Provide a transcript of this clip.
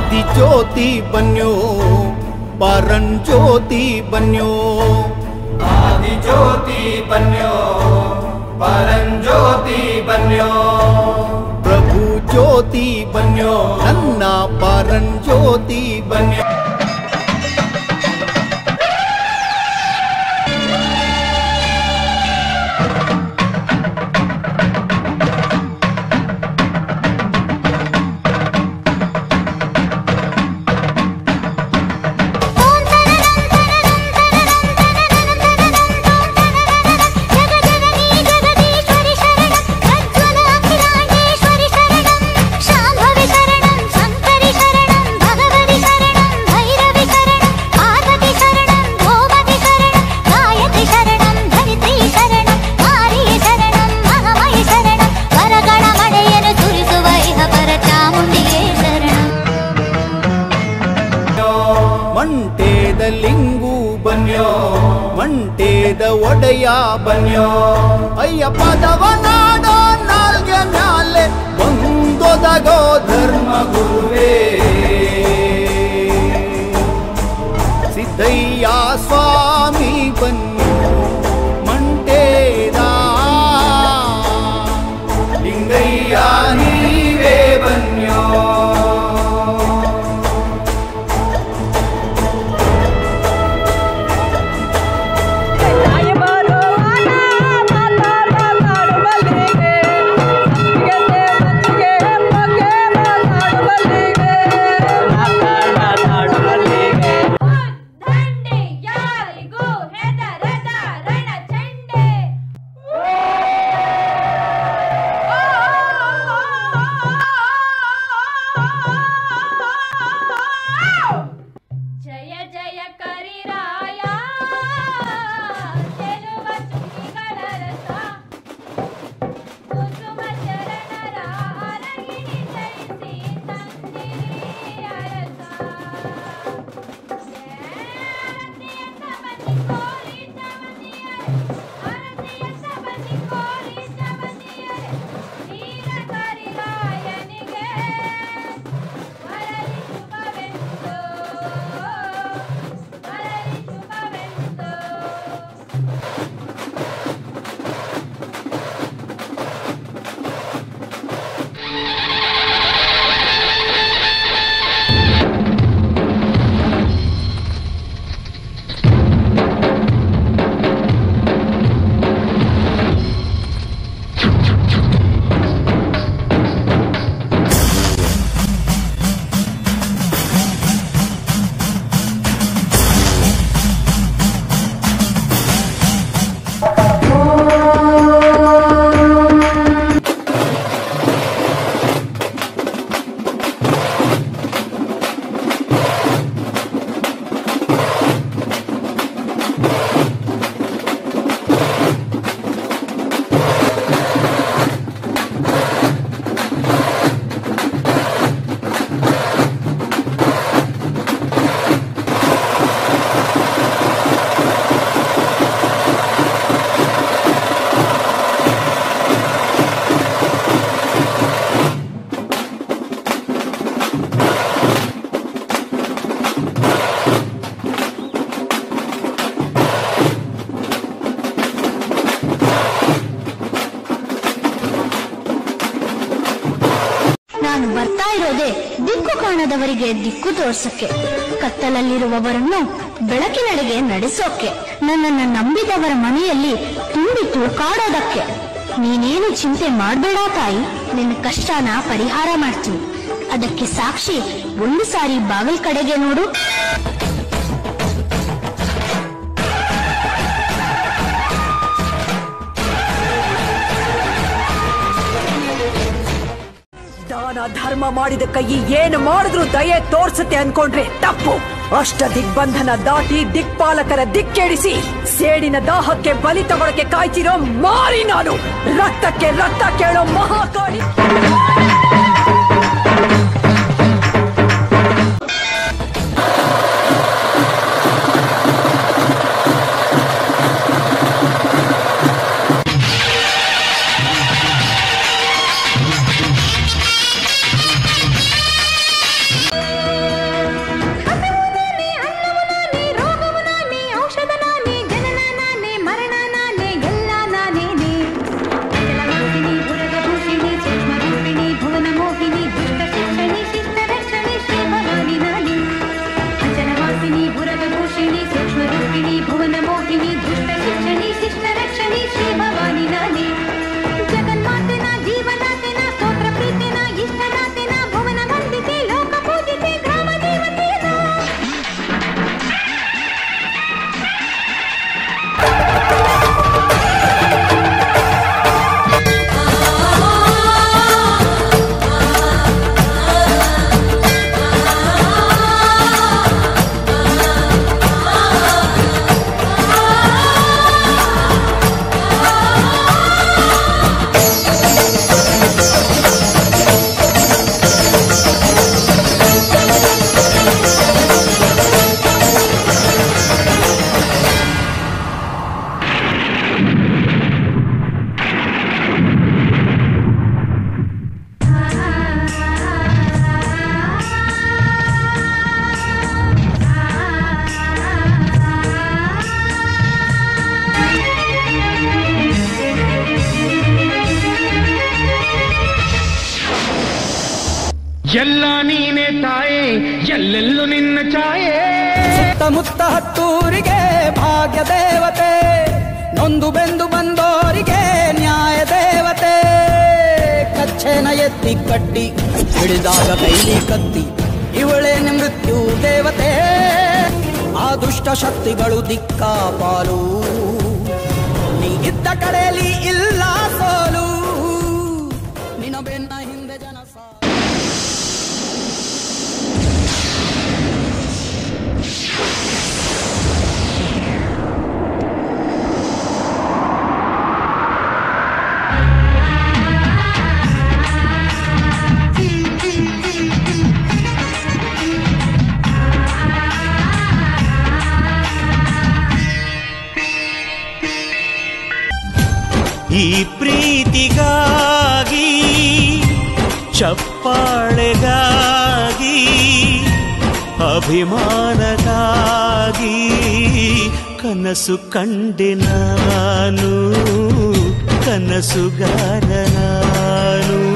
ಆದಿಜ್ಯೋತಿ ಬನ್ಯೋ ಪರಂಜ್ಯೋತಿ ಬನ್ಯೋ ಆದಿಜ್ಯೋತಿ ಬನ್ಯೋ ಪರಂಜ್ಯೋತಿ ಬನ್ಯೋ ಪ್ರಭು ಜ್ಯೋತಿ ಬನ್ಯೋ ನನ್ನ ಪರಂಜ್ಯೋತಿ ಬನ್ಯೋ ಜಗಜನನೀ ಜಗದೀಶ್ವರಿ ಶರಣಂ ಪ್ರಜ್ವಲ ಅಖಿಲಾಂಡೇಶ್ವರಿ ಶರಣಂ ಶಾಂಭವಿ ಶರಣಂ ಶಂಕರಿ ಶರಣಂ ಭಗವತಿ ಶರಣಂ ಭೈರವಿ ಶರಣಂ ಪಾರ್ವತಿ ಶರಣಂ ಗೋಮತಿ ಶರಣಂ ಗಾಯತ್ರಿ ಶರಣಂ ಧರಿತ್ರಿ ಶರಣಂ ಮಾರಿಯ ಶರಣಂ ಮಹಾಮಯಿ ಶರಣಂ ವರಗಳ ಮಳೆಯನ್ನು ಸುರಿಸುವ ಇಹ ಪರ ಚಾಮುಂಡಿಯೇ ಶರಣಂ ಮಂಟೇದ ಲಿಂಗು ಬನ್ಯೋ ಮಂಟೇದ ಒಡೆಯ ಬನ್ಯೋ ಅಯ್ಯಪ್ಪದವ ನಾಡೋ ನಾಲ್ಗೆ ಮ್ಯಾಲೆ ಒಂದೊದಗೋ ಧರ್ಮ ಗುರುವೇ ಸಿದ್ದಯ್ಯ ಸ್ವಾಮಿ ಬನ್ಯೋ ಮಂಟೇದ ಲಿಂಗಯ್ಯ ನೀವೇ ಬನ್ಯೋ ತಾಯಿ ಬರುವಾಗ ಮಾತಾಡುವಲ್ಲಿಗೆ ಗೆದ್ದೆ ಮತ್ತಿಗೆ ಬಗ್ಗೆ ಮಾತಾಡುವಲ್ಲಿಗೆ ಮಾತಾಡುವಲ್ಲಿಗೆ ದಂಡೆ ಯಾರಿಗೂ ಹೆದರದ ರಣಚಂಡೆ ಜಯ ಜಯ ಕರಿರಾಯ ಗೆಲುವ ಚುಕ್ಕಿಗಳ ರಸ ಕುಸುಮ ಚರಣರ ಅರಗಿಣಿ ಜಯಿಸಿ ತಂದಿರಿ ಅರಸ ಆರತಿಯತ್ತ ಬನ್ನಿ ಕೋರಿ ಚಮನಿಯರೆ ಆರತಿಯತ್ತ ಬನ್ನಿ ಕೋರಿ ಚಮನಿಯರೆ ವೀರ ಕರಿರಾಯನಿಗೆ ವರಲಿ ಶುಭವೆಂದು ವರಲಿ ಶುಭವೆಂದು ನಾನು ಬರ್ತಾ ಇರೋದೇ ದಿಕ್ಕು ಕಾಣದವರಿಗೆ ದಿಕ್ಕು ತೋರ್ಸಕ್ಕೆ ಕತ್ತಲಲ್ಲಿರುವವರನ್ನು ಬೆಳಕಿನೆಡೆಗೆ ನಡೆಸೋಕೆ ನನ್ನನ್ನು ನಂಬಿದವರ ಮನೆಯಲ್ಲಿ ತುಂಬಿ ತುಳ್ಕಾಡೋದಕ್ಕೆ ನೀನೇನು ಚಿಂತೆ ಮಾಡಬೇಡ ತಾಯಿ ನಿನ್ನ ಕಷ್ಟನ ಪರಿಹಾರ ಮಾಡ್ತೀನಿ ಅದಕ್ಕೆ ಸಾಕ್ಷಿ ಒಂದು ಸಾರಿ ಬಾಗಿಲ್ ಕಡೆಗೆ ನೋಡು ದಾನ ಧರ್ಮ ಮಾಡಿದ ಕೈ ಏನು ಮಾಡಿದ್ರು ದಯೆ ತೋರ್ಸುತ್ತೆ ಅನ್ಕೊಂಡ್ರೆ ತಪ್ಪು ಅಷ್ಟ ದಿಗ್ಬಂಧನ ದಾಟಿ ದಿಕ್ಪಾಲಕರ ದಿಕ್ಕೆಡಿಸಿ ಸೇಡಿನ ದಾಹಕ್ಕೆ ಬಲಿ ತಗೊಳಕ್ಕೆ ಕಾಯ್ತಿರೋ ಮಾರಿ ನಾನು ರಕ್ತಕ್ಕೆ ರಕ್ತ ಕೇಳೋ ಮಹಾಕಾಳಿ ಎಲ್ಲ ನೀನೆ ತಾಯೇ ಎಲ್ಲೆಲ್ಲೂ ನಿನ್ನ ಛಾಯೆ ಸುತ್ತಮುತ್ತ ಹತ್ತೂರಿಗೆ ಭಾಗ್ಯ ದೇವತೆ ನೊಂದು ಬೆಂದು ಬಂದೋರಿಗೆ ನ್ಯಾಯ ದೇವತೆ ಕಚ್ಚೆನ ಎತ್ತಿ ಕಟ್ಟಿ ಹಿಡಿದಾಗ ಕೈಲಿ ಕತ್ತಿ ಇವಳೇನೆ ಮೃತ್ಯು ದೇವತೆ ಆ ದುಷ್ಟ ಶಕ್ತಿಗಳು ದಿಕ್ಕಾಪಾಲು ನೀ ಇದ್ದ ಕಡೆಯಲ್ಲಿ ಇಲ್ಲ ಸೋಲು ನಿನ್ನ ಬೆನ್ನ ಹಿಂದೆ ಜನ ಸಾ ಈ ಪ್ರೀತಿಗಾಗಿ ಚಪ್ಪಾಳೆಗಾಗಿ ಅಭಿಮಾನಕ್ಕಾಗಿ ಕನಸು ಕಂಡೆ ನಾನು ಕನಸುಗಾರ ನಾನು